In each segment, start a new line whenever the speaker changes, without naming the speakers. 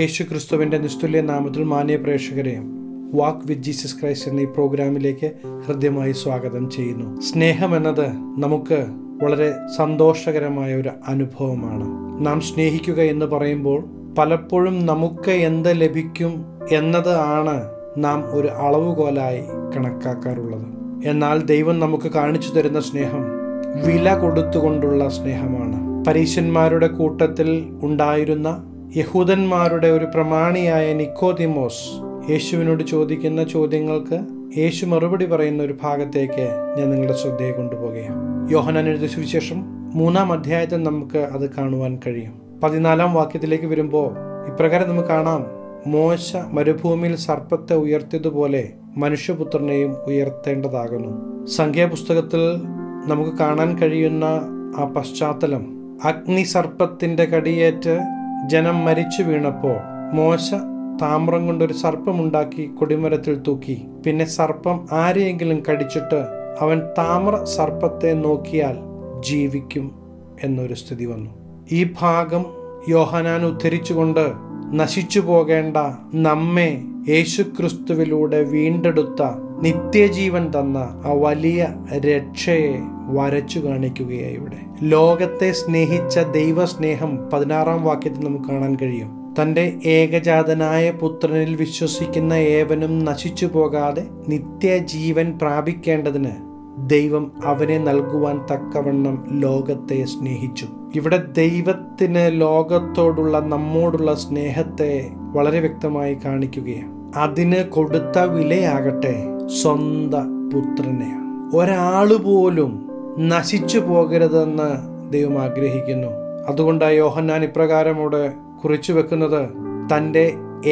യേശു ക്രിസ്തുവിൻ്റെ നിസ്തുല്യ നാമത്തിൽ മാന്യ പ്രേക്ഷകരെ വാക്ക് വിത്ത് ജീസസ് ക്രൈസ്റ്റ് എന്ന ഈ പ്രോഗ്രാമിലേക്ക് ഹൃദ്യമായി സ്വാഗതം ചെയ്യുന്നു സ്നേഹം എന്നത് നമുക്ക് വളരെ സന്തോഷകരമായ ഒരു അനുഭവമാണ് നാം സ്നേഹിക്കുക എന്ന് പറയുമ്പോൾ പലപ്പോഴും നമുക്ക് എന്ത് ലഭിക്കും എന്നത് ആണ് നാം ഒരു അളവുകോലായി കണക്കാക്കാറുള്ളത് എന്നാൽ ദൈവം നമുക്ക് കാണിച്ചു തരുന്ന സ്നേഹം വില കൊടുത്തുകൊണ്ടുള്ള സ്നേഹമാണ് പരീശന്മാരുടെ കൂട്ടത്തിൽ ഉണ്ടായിരുന്ന യഹൂദന്മാരുടെ ഒരു പ്രമാണിയായ നിക്കോതിമോസ് യേശുവിനോട് ചോദിക്കുന്ന ചോദ്യങ്ങൾക്ക് യേശു മറുപടി പറയുന്ന ഒരു ഭാഗത്തേക്ക് ഞാൻ നിങ്ങളുടെ ശ്രദ്ധയെ കൊണ്ടുപോകുകയാണ് യോഹനാൻ എഴുതിയ സുവിശേഷം മൂന്നാം അധ്യായത്തിൽ നമുക്ക് അത് കാണുവാൻ കഴിയും പതിനാലാം വാക്യത്തിലേക്ക് വരുമ്പോൾ ഇപ്രകാരം നമുക്ക് കാണാം മോശ മരുഭൂമിയിൽ സർപ്പത്തെ ഉയർത്തിയതുപോലെ മനുഷ്യപുത്രനെയും ഉയർത്തേണ്ടതാകുന്നു സംഖ്യാപുസ്തകത്തിൽ നമുക്ക് കാണാൻ കഴിയുന്ന ആ പശ്ചാത്തലം അഗ്നിസർപ്പത്തിന്റെ കടിയേറ്റ് ജനം മരിച്ചു വീണപ്പോൾ മോശ താമ്രം കൊണ്ടൊരു സർപ്പമുണ്ടാക്കി കൊടിമരത്തിൽ തൂക്കി പിന്നെ സർപ്പം ആരെയെങ്കിലും കടിച്ചിട്ട് അവൻ താമ്ര സർപ്പത്തെ നോക്കിയാൽ ജീവിക്കും എന്നൊരു സ്ഥിതി വന്നു ഈ ഭാഗം യോഹനാൻ ഉദ്ധരിച്ചുകൊണ്ട് നശിച്ചു പോകേണ്ട നമ്മെ യേശുക്രിസ്തുവിലൂടെ വീണ്ടെടുത്ത നിത്യജീവൻ തന്ന ആ വലിയ രക്ഷയെ വരച്ചു കാണിക്കുകയായി ഇവിടെ ലോകത്തെ സ്നേഹിച്ച ദൈവസ്നേഹം പതിനാറാം വാക്യത്തിൽ നമുക്ക് കാണാൻ കഴിയും തൻ്റെ ഏകജാതനായ പുത്രനിൽ വിശ്വസിക്കുന്ന ഏവനും നശിച്ചു പോകാതെ നിത്യജീവൻ പ്രാപിക്കേണ്ടതിന് ദൈവം അവനെ നൽകുവാൻ തക്കവണ്ണം ലോകത്തെ സ്നേഹിച്ചു ഇവിടെ ദൈവത്തിന് ലോകത്തോടുള്ള നമ്മോടുള്ള സ്നേഹത്തെ വളരെ വ്യക്തമായി കാണിക്കുകയാണ് അതിന് കൊടുത്ത വിലയാകട്ടെ സ്വന്ത പുത്രനെയാണ് ഒരാൾ പോലും നശിച്ചു പോകരുതെന്ന് ദൈവം ആഗ്രഹിക്കുന്നു അതുകൊണ്ട് യോഹന്നാൻ ഇപ്രകാരമോട് കുറിച്ചു വെക്കുന്നത് തൻ്റെ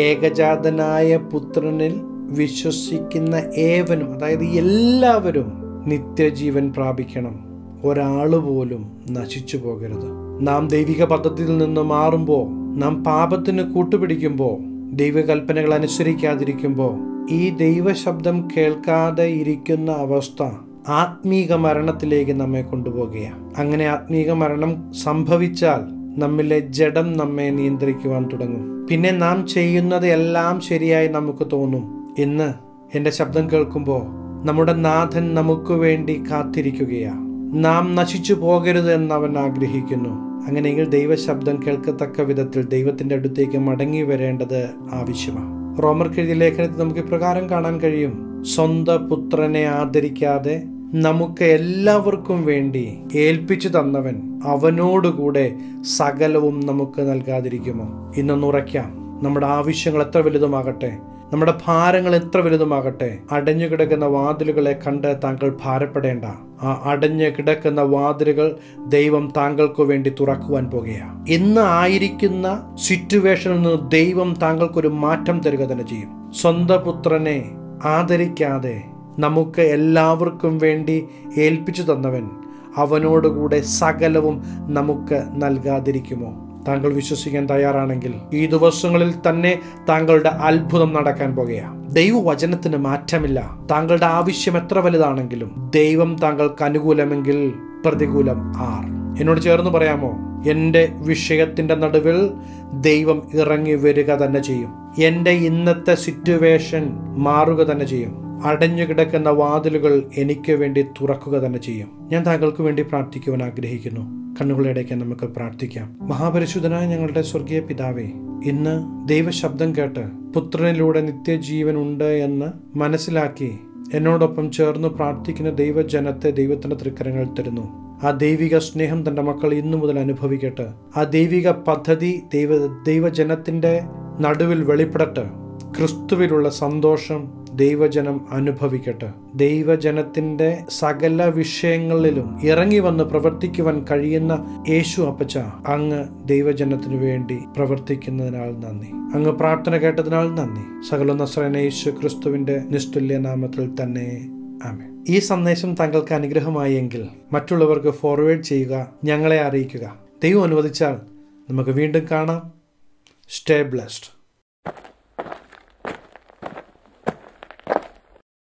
ഏകജാതനായ പുത്രനിൽ വിശ്വസിക്കുന്ന ഏവനും അതായത് എല്ലാവരും നിത്യജീവൻ പ്രാപിക്കണം ഒരാൾ പോലും നശിച്ചു പോകരുത് നാം ദൈവിക പദ്ധതിയിൽ നിന്ന് മാറുമ്പോൾ നാം പാപത്തിന് കൂട്ടുപിടിക്കുമ്പോൾ ദൈവകൽപ്പനകൾ അനുസരിക്കാതിരിക്കുമ്പോൾ ഈ ദൈവശബ്ദം കേൾക്കാതെ ഇരിക്കുന്ന അവസ്ഥ ആത്മീക മരണത്തിലേക്ക് നമ്മെ കൊണ്ടുപോകുകയാണ് അങ്ങനെ ആത്മീക മരണം സംഭവിച്ചാൽ നമ്മിലെ ജഡം നമ്മെ നിയന്ത്രിക്കുവാൻ തുടങ്ങും പിന്നെ നാം ചെയ്യുന്നത് എല്ലാം ശരിയായി നമുക്ക് തോന്നും ഇന്ന് എൻ്റെ ശബ്ദം കേൾക്കുമ്പോൾ നമ്മുടെ നാഥൻ നമുക്ക് വേണ്ടി കാത്തിരിക്കുകയാണ് നാം നശിച്ചു പോകരുത് എന്ന് അവൻ ആഗ്രഹിക്കുന്നു അങ്ങനെയെങ്കിൽ ദൈവശബ്ദം കേൾക്കത്തക്ക വിധത്തിൽ ദൈവത്തിന്റെ അടുത്തേക്ക് മടങ്ങി വരേണ്ടത് ആവശ്യമാണ് റോമർക്കെഴുതിയ ലേഖനത്തിൽ നമുക്ക് ഇപ്രകാരം കാണാൻ കഴിയും സ്വന്തം പുത്രനെ ആദരിക്കാതെ നമുക്ക് എല്ലാവർക്കും വേണ്ടി ഏൽപ്പിച്ചു തന്നവൻ അവനോടുകൂടെ സകലവും നമുക്ക് നൽകാതിരിക്കുമോ ഇന്നൊന്നുറയ്ക്കാം നമ്മുടെ ആവശ്യങ്ങൾ എത്ര വലുതുമാകട്ടെ നമ്മുടെ ഭാരങ്ങൾ എത്ര വലുതുമാകട്ടെ അടഞ്ഞു കിടക്കുന്ന വാതിലുകളെ കണ്ട് താങ്കൾ ഭാരപ്പെടേണ്ട ആ അടഞ്ഞു കിടക്കുന്ന വാതിലുകൾ ദൈവം താങ്കൾക്ക് വേണ്ടി തുറക്കുവാൻ പോകുകയാണ് ഇന്ന് ആയിരിക്കുന്ന സിറ്റുവേഷനിൽ നിന്ന് ദൈവം താങ്കൾക്കൊരു മാറ്റം തരിക തന്നെ ചെയ്യും സ്വന്തം പുത്രനെ ആദരിക്കാതെ നമുക്ക് എല്ലാവർക്കും വേണ്ടി ഏൽപ്പിച്ചു തന്നവൻ അവനോടുകൂടെ സകലവും നമുക്ക് നൽകാതിരിക്കുമോ താങ്കൾ വിശ്വസിക്കാൻ തയ്യാറാണെങ്കിൽ ഈ ദിവസങ്ങളിൽ തന്നെ താങ്കളുടെ അത്ഭുതം നടക്കാൻ പോകുകയാണ് ദൈവവചനത്തിന് മാറ്റമില്ല താങ്കളുടെ ആവശ്യം എത്ര വലുതാണെങ്കിലും ദൈവം താങ്കൾക്ക് അനുകൂലമെങ്കിൽ പ്രതികൂലം ആർ എന്നോട് ചേർന്ന് പറയാമോ എൻ്റെ വിഷയത്തിൻ്റെ നടുവിൽ ദൈവം ഇറങ്ങി വരിക തന്നെ ചെയ്യും എൻ്റെ ഇന്നത്തെ സിറ്റുവേഷൻ മാറുക തന്നെ ചെയ്യും അടഞ്ഞു കിടക്കുന്ന വാതിലുകൾ എനിക്ക് വേണ്ടി തുറക്കുക തന്നെ ചെയ്യും ഞാൻ താങ്കൾക്ക് വേണ്ടി പ്രാർത്ഥിക്കുവാൻ ആഗ്രഹിക്കുന്നു കണ്ണുകളടയ്ക്കാൻ നമുക്ക് പ്രാർത്ഥിക്കാം മഹാപരിശുദ്ധനായ ഞങ്ങളുടെ സ്വർഗീയ പിതാവേ ഇന്ന് ദൈവശബ്ദം കേട്ട് പുത്രനിലൂടെ നിത്യജീവൻ ഉണ്ട് എന്ന് മനസ്സിലാക്കി എന്നോടൊപ്പം ചേർന്ന് പ്രാർത്ഥിക്കുന്ന ദൈവജനത്തെ ദൈവത്തിന്റെ തൃക്കരങ്ങൾ തരുന്നു ആ ദൈവിക സ്നേഹം തൻ്റെ മക്കൾ ഇന്നു മുതൽ അനുഭവിക്കട്ടെ ആ ദൈവിക പദ്ധതി ദൈവ ദൈവജനത്തിന്റെ നടുവിൽ വെളിപ്പെടട്ടെ ക്രിസ്തുവിലുള്ള സന്തോഷം ദൈവജനം അനുഭവിക്കട്ടെ ദൈവജനത്തിന്റെ സകല വിഷയങ്ങളിലും ഇറങ്ങി വന്ന് പ്രവർത്തിക്കുവാൻ കഴിയുന്ന യേശു അപ്പച്ച അങ്ങ് ദൈവജനത്തിനു വേണ്ടി പ്രവർത്തിക്കുന്നതിനാൽ നന്ദി അങ്ങ് പ്രാർത്ഥന കേട്ടതിനാൽ നന്ദി സകല നസ്രന യേശു ക്രിസ്തുവിന്റെ നിസ്തുല്യ നാമത്തിൽ തന്നെ ആമേ ഈ സന്ദേശം താങ്കൾക്ക് അനുഗ്രഹമായെങ്കിൽ മറ്റുള്ളവർക്ക് ഫോർവേഡ് ചെയ്യുക ഞങ്ങളെ അറിയിക്കുക ദൈവം അനുവദിച്ചാൽ നമുക്ക് വീണ്ടും കാണാം സ്റ്റേ ബ്ലെസ്ഡ്